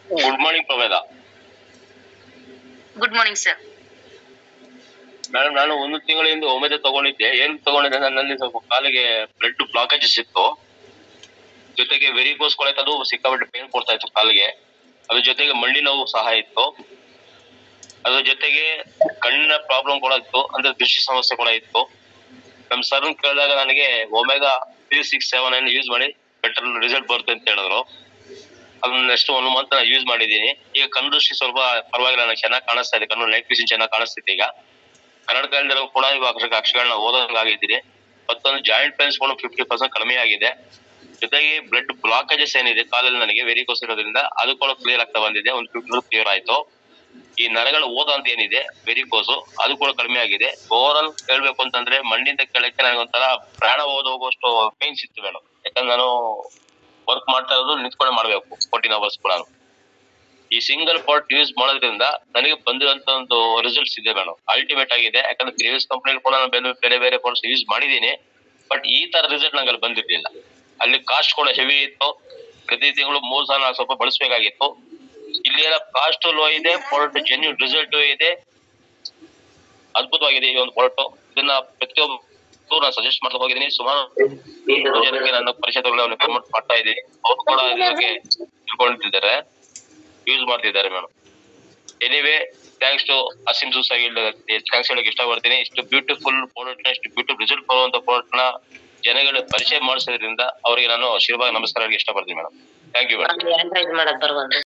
good morning ಪ್ರವೇದ good morning sir madam ನಾನು ಒಂದು ತಿಂಗಳಿಂದ ಒಮ್ಮೆದೆ ತಗೊಂಡಿದ್ದೆ ಏನ್ ತಗೊಂಡಿದ್ದೆ ನನ್ನಲ್ಲಿ ಸ್ವಲ್ಪ ಕಾಲಿಗೆ ಬ್ಲಡ್ ಬ್ಲಾಕೇಜಸ್ ಇತ್ತು ಜೊತೆಗೆ ವೆರಿಕೋಸ್ ಕೊಳತೆ ಅದು ಸಿಕ್ಕಾಪಟ್ಟೆ ಪೇನ್ ಕೊಡ್ತಾ ಇತ್ತು ಕಾಲಿಗೆ ಅದ್ರ ಜೊತೆಗೆ ಮಂಡಿ ನೋವು ಸಹ ಇತ್ತು ಅದ್ರ ಜೊತೆಗೆ ಕಣ್ಣಿನ ಪ್ರಾಬ್ಲಮ್ ಕೂಡ ಇತ್ತು ಅಂದ್ರೆ ದೃಷ್ಟಿ ಸಮಸ್ಯೆ ಕೂಡ ಇತ್ತು ನಮ್ ಸರ್ ಕೇಳಿದಾಗ ನನಗೆ ಒಮೆಗಾ ತ್ರೀ ಸಿಕ್ಸ್ ಸೆವೆನ್ ಅನ್ನು ಯೂಸ್ ಮಾಡಿ ಬೆಟರ್ ರಿಸಲ್ಟ್ ಬರುತ್ತೆ ಅಂತ ಹೇಳಿದ್ರು ಅದನ್ನ ನೆಕ್ಸ್ಟ್ ಒನ್ ಮಂತ್ ನಾನು ಯೂಸ್ ಮಾಡಿದ್ದೀನಿ ಈಗ ಕಣ್ಣು ದೃಷ್ಟಿ ಸ್ವಲ್ಪ ಪರವಾಗಿಲ್ಲ ನನಗೆ ಚೆನ್ನಾಗಿ ಕಾಣಿಸ್ತಾ ಇದೆ ಕಣ್ಣು ನೈಟ್ ವಿಷನ್ ಚೆನ್ನಾಗಿ ಕಾಣಿಸ್ತಿದೆ ಈಗ ಕನ್ನಡಕದಲ್ಲಿರೋ ಕೂಡ ಇವಾಗ ಅಕ್ಷರ ಅಕ್ಷರಗಳನ್ನ ಓದೋಂಗಾಗಿದ್ದೀನಿ ಮತ್ತೊಂದು ಜಾಯಿಂಟ್ ಪೇನ್ಸ್ ಕೂಡ ಫಿಫ್ಟಿ ಪರ್ಸೆಂಟ್ ಕಡಿಮೆ ಆಗಿದೆ ಜೊತೆಗೆ ಬ್ಲಡ್ ಬ್ಲಾಕೇಜಸ್ ಏನಿದೆ ಕಾಲಲ್ಲಿ ನನಗೆ ವೆರಿಕೋಸ್ ಇರೋದ್ರಿಂದ ಅದು ಕೂಡ ಕ್ಲಿಯರ್ ಆಗ್ತಾ ಬಂದಿದೆ ಒಂದು ಫಿಫ್ಟಿ ಕ್ಲಿಯರ್ ಆಯ್ತು ಈ ನರಗಳು ಓದ ಅಂತ ಏನಿದೆ ವೆರಿಕೋಸು ಅದು ಕೂಡ ಕಡಿಮೆ ಆಗಿದೆ ಓವರ್ ಆಲ್ ಹೇಳ್ಬೇಕು ಅಂತಂದ್ರೆ ಮಣ್ಣಿಂದ ಕೆಳಕ್ಕೆ ನನಗೆ ಒಂಥರ ಪ್ರಾಣ ಓದ ಹೋಗುವಷ್ಟು ಪೇನ್ಸ್ ಇತ್ತು ಮೇಡಮ್ ಯಾಕಂದ್ರೆ ನಾನು ವರ್ಕ್ ಮಾಡ್ತಾ ಇರೋದು ನಿಂತ್ಕೊಂಡೆ ಮಾಡ್ಬೇಕು ಫೋರ್ಟೀನ್ ಅವರ್ಸ್ ಕೂಡ ಈ ಸಿಂಗಲ್ ಪಾರ್ಟ್ ಯೂಸ್ ಮಾಡೋದ್ರಿಂದ ನನಗೆ ಬಂದಿರುವಂತ ಒಂದು ರಿಸಲ್ಟ್ಸ್ ಇದೆ ಮೇಡಮ್ ಅಲ್ಟಿಮೇಟ್ ಆಗಿದೆ ಯಾಕಂದ್ರೆ ಪ್ರೀವಿಯಸ್ ಕಂಪ್ನಿ ಕೂಡ ನಾನು ಬೇರೆ ಬೇರೆ ಬೇರೆ ಪಾರ್ಟ್ಸ್ ಯೂಸ್ ಮಾಡಿದ್ದೀನಿ ಬಟ್ ಈ ತರ ರಿಸಲ್ಟ್ ನಂಗೆ ಅಲ್ಲಿ ಬಂದಿರ್ಲಿಲ್ಲ ಅಲ್ಲಿ ಕಾಸ್ಟ್ ಕೂಡ ಹೆವಿ ಇತ್ತು ಪ್ರತಿ ತಿಂಗಳು ಮೂರ್ ಸಾವಿರ ನಾಲ್ಕು ಸ್ವಲ್ಪ ಬಳಸಬೇಕಾಗಿತ್ತು ಇಲ್ಲಿ ಎಲ್ಲ ಕಾಸ್ಟ್ ಲೋ ಇದೆ ಪ್ರಾಡಕ್ಟ್ ಜೆನ್ಯೂನ್ ರಿಸಲ್ಟ್ ಇದೆ ಅದ್ಭುತವಾಗಿದೆ ಈ ಒಂದು ಪ್ರಾಡಕ್ಟ್ ಇದನ್ನ ಪ್ರತಿಯೊಬ್ಬರು ನಾನು ಸಜೆಸ್ಟ್ ಮಾಡ್ತಾ ಹೋಗಿದ್ದೀನಿ ಸುಮಾರು ಜನಕ್ಕೆ ನನ್ನ ಪರಿಚಯದಲ್ಲಿ ಪ್ರಮೋಟ್ ಮಾಡ್ತಾ ಇದ್ದೀನಿ ಅವ್ರು ಕೂಡ ಇದ್ರ ಬಗ್ಗೆ ತಿಳ್ಕೊಂಡಿದ್ದಾರೆ ಯೂಸ್ ಮಾಡ್ತಿದ್ದಾರೆ ಮೇಡಮ್ ಎನಿವೇ ಥ್ಯಾಂಕ್ಸ್ ಟು ಅಸಿಮ್ ಜೂಸಾಗಿ ಥ್ಯಾಂಕ್ಸ್ ಹೇಳಕ್ ಇಷ್ಟಪಡ್ತೀನಿ ಇಷ್ಟು ಬ್ಯೂಟಿಫುಲ್ ಪ್ರಾಡಕ್ಟ್ ನ ಇಷ್ಟು ಬ್ಯೂಟಿಫುಲ್ ರಿಸಲ್ಟ್ ಬರುವಂತ ಪ್ರಾಡಕ್ಟ್ ನ ಜನಗಳ ಪರಿಚಯ ಮಾಡಿಸೋದ್ರಿಂದ ಅವರಿಗೆ ನಾನು ಶಿರವಾಗಿ ನಮಸ್ಕಾರ ಹೇಳಕ್ ಇಷ್ಟಪಡ್ತೀನಿ madam thank you madam android ಮಾಡಕ್ ಬರುವಲ್ರಿ